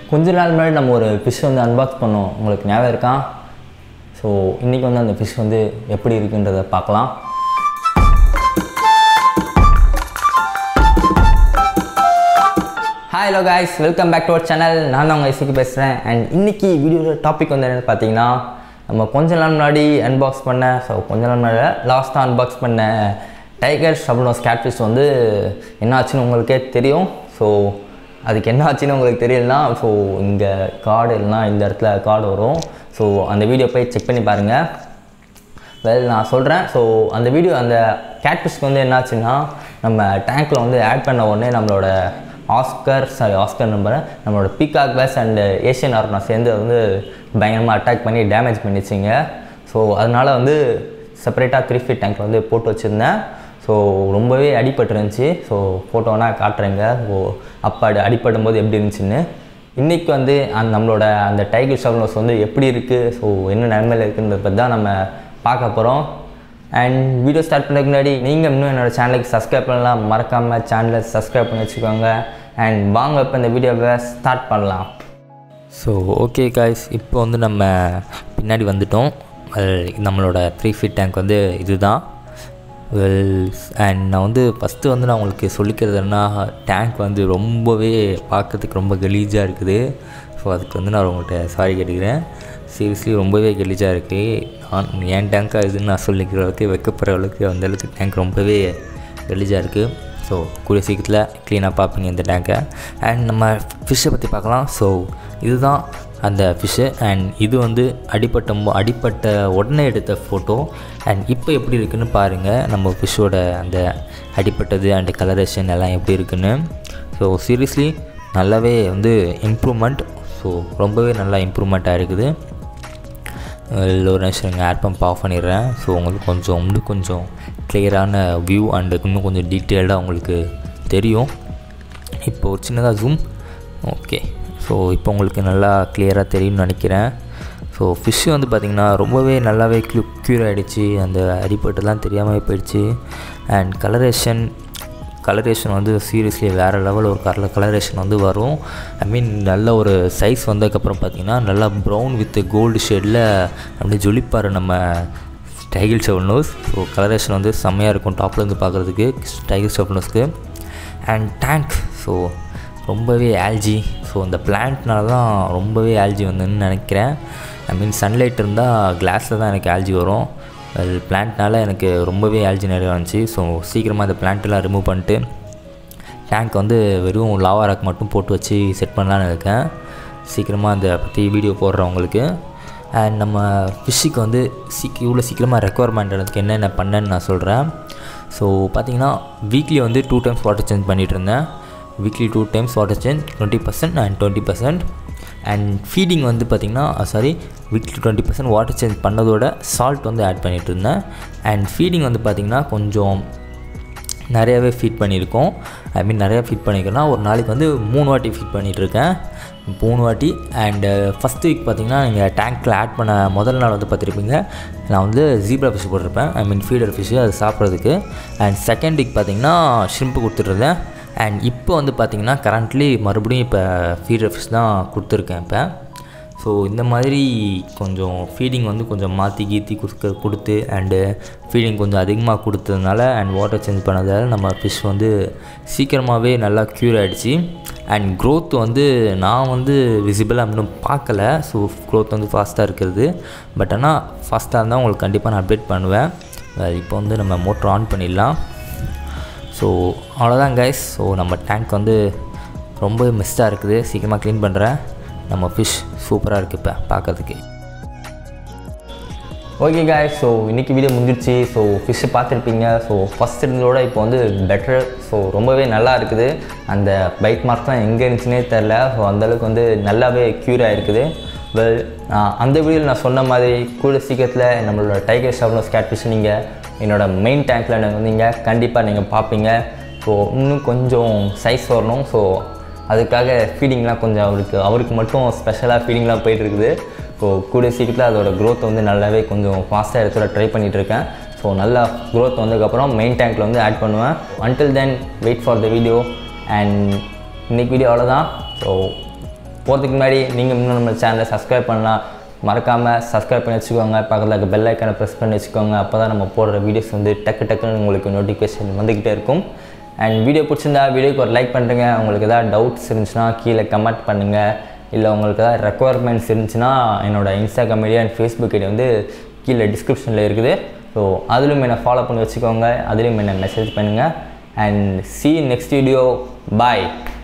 கொஞ்ச நாள் முன்னாடி நம்ம ஒரு ஃபிஷ் வந்து அன்பாக்ஸ் பண்ணோம் உங்களுக்கு ஞாபகம் இருக்கா ஸோ இன்றைக்கி வந்து அந்த ஃபிஷ் வந்து எப்படி இருக்குன்றதை பார்க்கலாம் hi hello guys welcome back to our channel நான் தான் உங்கள் இசைக்கு பேசுகிறேன் அண்ட் இன்றைக்கி வீடியோவில் டாபிக் வந்து என்னென்னு பார்த்தீங்கன்னா நம்ம கொஞ்ச நாள் முன்னாடி அன்பாக்ஸ் பண்ண ஸோ கொஞ்ச நாள் முன்னாடி லாஸ்ட்டாக அன்பாக்ஸ் பண்ண டைகர் ஷப்னோஸ் கேட்ஃபிஷ் வந்து என்ன ஆச்சுன்னு உங்களுக்கே தெரியும் ஸோ அதுக்கு என்ன ஆச்சுன்னு உங்களுக்கு தெரியலனா ஸோ இங்கே கார்டு இல்லைனா இந்த இடத்துல கார்டு வரும் ஸோ அந்த வீடியோ போய் செக் பண்ணி பாருங்கள் வெல் நான் சொல்கிறேன் ஸோ அந்த வீடியோ அந்த கேட்ஃபிஷ்க்கு வந்து என்னாச்சுன்னா நம்ம டேங்க்கில் வந்து ஆட் பண்ண உடனே நம்மளோட ஆஸ்கர் சாரி ஆஸ்கர் நம்பரை நம்மளோட peacock bass and Asian arowana சேர்ந்து வந்து பயங்கரமாக அட்டாக் பண்ணி டேமேஜ் பண்ணிச்சிங்க ஸோ அதனால் வந்து செப்பரேட்டாக த்ரீ ஃபீட் டேங்க்கில் வந்து போட்டு வச்சுருந்தேன் ஸோ ரொம்பவே அடிபட்டுருந்துச்சு ஸோ ஃபோட்டோனா காட்டுறேங்க ஸோ அப்போ அடி அடிபடும் போது எப்படி இருந்துச்சுன்னு இன்றைக்கி வந்து அந்த நம்மளோட அந்த டைகர் ஷவர்னோஸ் வந்து எப்படி இருக்குது ஸோ என்ன நன்மையில் இருக்குன்றத பற்றி தான் நம்ம பார்க்க போகிறோம் அண்ட் வீடியோ ஸ்டார்ட் பண்ணுறதுக்கு முன்னாடி நீங்கள் இன்னும் என்னோடய சேனலுக்கு சப்ஸ்கிரைப் பண்ணலாம் மறக்காமல் சேனலை சப்ஸ்கிரைப் பண்ணி வச்சுக்கோங்க அண்ட் வாங்க இப்போ இந்த வீடியோவை ஸ்டார்ட் பண்ணலாம் ஸோ ஓகே காய்ஸ் இப்போ வந்து நம்ம பின்னாடி வந்துட்டோம் Well, நம்மளோட த்ரீ ஃபீட் டேங்க் வந்து இதுதான் வெல் அண்ட் நான் வந்து ஃபஸ்ட்டு வந்து நான் உங்களுக்கு சொல்லிக்கிறதுனா டேங்க் வந்து ரொம்பவே பார்க்கறதுக்கு ரொம்ப கலீஜாக இருக்குது ஸோ அதுக்கு வந்து நான் உங்கள்கிட்ட சாரி கேட்டுக்கிறேன் சீரியஸ்லி ரொம்பவே கலீஜாக இருக்குது நான் என் டேங்காக இதுன்னு நான் சொல்லிக்கிற அளவுக்கு வைக்கப்படுற அளவுக்கு அந்த அளவுக்கு டேங்க் ரொம்பவே கலீஜாக இருக்குது ஸோ கூடிய சீக்கிரத்தில் க்ளீனாக பார்ப்பீங்க இந்த டேங்கை அண்ட் நம்ம ஃபிஷ்ஷை பற்றி பார்க்கலாம் ஸோ இதுதான் அந்த ஃபிஷ்ஷு அண்ட் இது வந்து அடிப்பட்ட மோ- அடிப்பட்ட உடனே எடுத்த ஃபோட்டோ அண்ட் இப்போ எப்படி இருக்குன்னு பாருங்கள் நம்ம ஃபிஷ்ஷோட அந்த அடிப்பட்டது அண்ட் கலரேஷன் எல்லாம் எப்படி இருக்குன்னு ஸோ சீரியஸ்லி நல்லாவே வந்து இம்ப்ரூவ்மெண்ட் ஸோ ரொம்பவே நல்லா இம்ப்ரூவ்மெண்ட்டாக இருக்குது இல்லை ஒரு நிமிஷம் இங்கே ஏர் பம்ப் ஆஃப் பண்ணிடுறேன் ஸோ உங்களுக்கு கொஞ்சம் இன்னும் கொஞ்சம் கிளியரான வியூ அண்டு இன்னும் கொஞ்சம் டீட்டெயில்டாக உங்களுக்கு தெரியும் இப்போ ஒரு சின்னதாக ஜூம் ஓகே ஸோ இப்போ உங்களுக்கு நல்லா கிளியராக தெரியும்னு நினைக்கிறேன் ஸோ ஃபிஷ்ஷு வந்து பார்த்திங்கன்னா ரொம்பவே நல்லாவே க்யூ க்யூர் ஆகிடுச்சு அந்த அடிப்பட்டுலாம் தெரியாமல் போயிடுச்சு அண்ட் கலரேஷன் கலரேஷன் வந்து சீரியஸ்லி வேறு லெவல் ஒரு கலர் கலரேஷன் வந்து வரும் ஐ மீன் நல்ல ஒரு சைஸ் வந்ததுக்கப்புறம் பார்த்தீங்கன்னா நல்லா ப்ரௌன் வித் கோல்டு ஷேடில் அப்படியே ஜொலிப்பார் நம்ம tiger shovelnose so coloration வந்து செம்மையாக இருக்கும் டாப்லேருந்து பார்க்குறதுக்கு டைகர் ஷெவல் நோஸ்க்கு அண்ட் டேங்க் ஸோ ரொம்பவே ஆல்ஜி ஸோ இந்த பிளான்ட்னால தான் ரொம்பவே ஆல்ஜி வந்துன்னு நினைக்கிறேன் ஐ மீன் சன்லைட் இருந்தால் கிளாஸில் தான் எனக்கு ஆல்ஜி வரும் அது பிளான்ட்னால எனக்கு ரொம்பவே ஆல்ஜி நிறைய வந்துச்சு ஸோ சீக்கிரமாக இந்த பிளான்ட்டெல்லாம் ரிமூவ் பண்ணிட்டு டேங்க் வந்து வெறும் லாவா ராக் மட்டும் போட்டு வச்சு செட் பண்ணலான்னு இருக்கேன் சீக்கிரமாக அந்த பற்றி வீடியோ போடுறவங்களுக்கு அண்ட் நம்ம ஃபிஷ்ஷுக்கு வந்து சீக் இவ்வளோ சீக்கிரமாக ரெக்குவயர்மெண்ட் எனக்கு என்னென்ன பண்ணேன்னு நான் சொல்கிறேன் ஸோ பார்த்தீங்கன்னா வீக்லி வந்து டூ டைம்ஸ் வாட்டர் சேஞ்ச் பண்ணிகிட்டு இருந்தேன் weekly two times water change twenty percent and twenty percent and feeding வந்து பார்த்திங்கன்னா sorry weekly twenty percent water change பண்ணதோட சால்ட் வந்து ஆட் பண்ணிகிட்டு இருந்தேன் அண்ட் ஃபீடிங் வந்து பார்த்திங்கன்னா கொஞ்சம் நிறையாவே ஃபீட் பண்ணியிருக்கோம் ஐ மீன் நிறையா ஃபீட் பண்ணியிருக்கேன்னா ஒரு நாளைக்கு வந்து மூணு வாட்டி ஃபீட் பண்ணிகிட்ருக்கேன் மூணு வாட்டி அண்டு ஃபஸ்ட் வீக் பார்த்தீங்கன்னா நீங்கள் டேங்க்கில் ஆட் பண்ண முதல் நாள் வந்து பார்த்துருப்பீங்க நான் வந்து ஜீப்ரா ஃபிஷ் போட்டிருப்பேன் ஐ மீன் ஃபீடர் ஃபிஷ்ஷு அது சாப்பிட்றதுக்கு அண்ட் செகண்ட் வீக் பார்த்தீங்கன்னா ஷ்ரிம்ப்பு கொடுத்துட்ருந்தேன் அண்ட் இப்போ வந்து பார்த்தீங்கன்னா கரண்ட்லி மறுபடியும் இப்போ ஃபீடர் ஃபிஷ் தான் கொடுத்துருக்கேன் இப்போ ஸோ இந்த மாதிரி கொஞ்சம் ஃபீடிங் வந்து கொஞ்சம் மாற்றி கீத்தி கொடுக்க கொடுத்து அண்டு ஃபீடிங் கொஞ்சம் அதிகமாக கொடுத்ததுனால அண்ட் வாட்டர் சேஞ்ச் பண்ணதால் நம்ம ஃபிஷ் வந்து சீக்கிரமாகவே நல்லா க்யூர் ஆகிடுச்சு அண்ட் growth வந்து நான் வந்து விசிபிளாக இன்னும் பார்க்கல ஸோ growth வந்து ஃபாஸ்ட்டாக இருக்கிறது பட் ஆனால் ஃபாஸ்ட்டாக இருந்தால் உங்களுக்கு கண்டிப்பாக நான் அப்டேட் பண்ணுவேன் Well, இப்போ வந்து நம்ம மோட்டர் ஆன் பண்ணிடலாம் ஸோ அவ்வளோதான் கைஸ் ஸோ நம்ம டேங்க் வந்து ரொம்ப மிஸ்டாக இருக்குது சீக்கிரமாக க்ளீன் பண்ணுறேன் நம்ம ஃபிஷ் சூப்பராக இருக்குது இப்போ பார்க்கறதுக்கு ஓகே காய் ஸோ இன்றைக்கி வீடியோ முடிஞ்சிருச்சு ஸோ ஃபிஷ்ஷு பார்த்துருப்பீங்க ஸோ ஃபஸ்ட் இருந்ததோட இப்போ வந்து பெட்டர் ஸோ ரொம்பவே நல்லா இருக்குது அந்த பைட் மார்க்லாம் எங்கே இருந்துச்சுனே தெரில ஸோ அந்தளவுக்கு வந்து நல்லாவே க்யூர் ஆகிருக்குது வெல் அந்த வீடியோவில் நான் சொன்ன மாதிரி கூட சீக்கிரத்தில் நம்மளோட டைகர் ஷவர்னோஸ் கேட் ஃபிஷ் நீங்கள் என்னோடய மெயின் டேங்க்கில் நீங்கள் வந்தீங்க கண்டிப்பாக நீங்கள் பார்ப்பீங்க ஸோ இன்னும் கொஞ்சம் சைஸ் வரணும் ஸோ அதுக்காக ஃபீடிங்லாம் கொஞ்சம் அவருக்கு அவருக்கு மட்டும் ஸ்பெஷலாக ஃபீடிங்லாம் போயிட்டு இருக்குது ஸோ கூடிய சீக்கிரத்தில் அதோட growth வந்து நல்லாவே கொஞ்சம் ஃபாஸ்ட்டாக எடுத்துட ட்ரை பண்ணிகிட்டு இருக்கேன் ஸோ நல்லா growth வந்ததுக்கப்புறம் மெயின் டேங்க்கில் வந்து ஆட் பண்ணுவேன் until then wait for the video and இன்னைக்கு வீடியோ அவ்வளோதான் ஸோ போகிறதுக்கு முன்னாடி நீங்கள் இன்னும் நம்ம சேனலை சப்ஸ்கிரைப் பண்ணலாம் மறக்காமல் சப்ஸ்கிரைப் பண்ணி வச்சுக்கோங்க பக்கத்தில் இருக்க பெல் ஐக்கானை ப்ரெஸ் பண்ணி வச்சுக்கோங்க அப்போ தான் நம்ம போடுற வீடியோஸ் வந்து டக்கு டக்குன்னு உங்களுக்கு நோட்டிஃபிகேஷன் வந்துக்கிட்டே இருக்கும் அண்ட் வீடியோ பிடிச்சிருந்தா வீடியோக்கு ஒரு லைக் பண்ணுறேங்க உங்களுக்கு ஏதாவது டவுட்ஸ் இருந்துச்சுன்னா கீழே கமெண்ட் பண்ணுங்கள் இல்லை உங்களுக்கு ஏதாவது ரெக்குவயர்மெண்ட்ஸ் இருந்துச்சுன்னா என்னோடய Instagram ID and Facebook ID வந்து கீழே டிஸ்கிரிப்ஷனில் இருக்குது ஸோ அதிலும் என்னை ஃபாலோ பண்ணி வச்சுக்கோங்க அதிலும் என்னை மெசேஜ் பண்ணுங்கள் and see next video bye